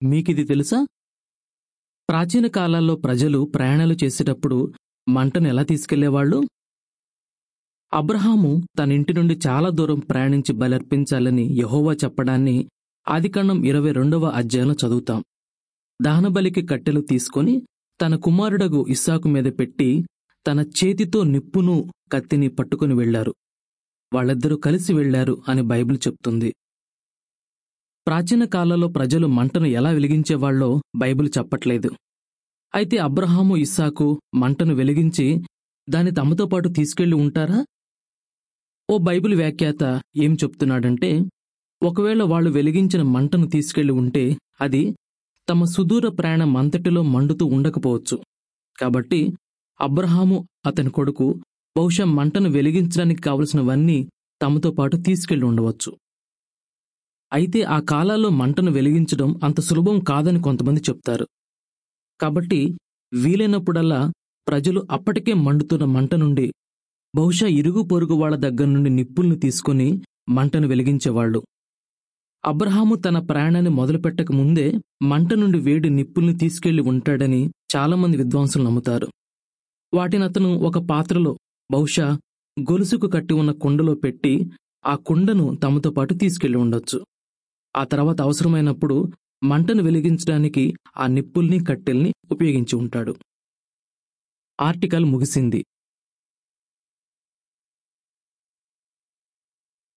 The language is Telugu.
మీకిది తెలుసా ప్రాచీన కాలాల్లో ప్రజలు ప్రయాణాలు చేసేటప్పుడు మంటను ఎలా తీసుకెళ్లేవాళ్ళు అబ్రహాము తన ఇంటి నుండి చాలా దూరం ప్రయాణించి బలర్పించాలని యహోవా చెప్పడాన్ని ఆదికాండం ఇరవై రెండవ అధ్యాయంలో చదువుతాం దహనబలికి కట్టెలు తీసుకొని తన కుమారుడగు ఇస్సాకు మీద పెట్టి తన చేతితో నిప్పును కత్తిని పట్టుకుని వెళ్లారు వాళ్ళిద్దరూ కలిసి వెళ్లారు అని బైబిల్ చెప్తుంది ప్రాచీన కాలంలో ప్రజలు మంటను ఎలా వెలిగించేవాళ్ళో బైబిల్ చెప్పట్లేదు అయితే అబ్రహాము ఇస్సాకు మంటను వెలిగించి దాన్ని తమతో పాటు తీసుకెళ్లి ఉంటారా ఓ బైబిల్ వ్యాఖ్యాత ఏం చెప్తున్నాడంటే ఒకవేళ వాళ్ళు వెలిగించిన మంటను తీసుకెళ్లి ఉంటే అది తమ సుదూర ప్రయాణం అంతటిలో మండుతూ ఉండకపోవచ్చు కాబట్టి అబ్రహాము అతని కొడుకు బహుశా మంటను వెలిగించడానికి కావలసినవన్నీ తమతో పాటు తీసుకెళ్లి ఉండవచ్చు అయితే ఆ కాలాల్లో మంటను వెలిగించడం అంత సులభం కాదని కొంతమంది చెప్తారు కాబట్టి వీలైనప్పుడల్లా ప్రజలు అప్పటికే మండుతున్న మంట నుండి బహుశా ఇరుగు పొరుగు వాళ్ళ దగ్గర నుండి నిప్పుల్ని తీసుకుని మంటను వెలిగించేవాళ్ళు అబ్రహాము తన ప్రయాణాన్ని మొదలుపెట్టక ముందే మంట నుండి వేడి నిప్పుల్ని తీసుకెళ్లి ఉంటాడని చాలామంది విద్వాంసులు నమ్ముతారు వాటిని అతను ఒక పాత్రలో బహుశా గొలుసుకు కట్టి ఉన్న కుండలో పెట్టి ఆ కుండను తమతో పాటు తీసుకెళ్లి ఉండొచ్చు ఆ తర్వాత అవసరమైనప్పుడు మంటను వెలిగించడానికి ఆ నిప్పుల్ని కట్టెల్ని ఉపయోగించి ఉంటాడు ఆర్టికల్ ముగిసింది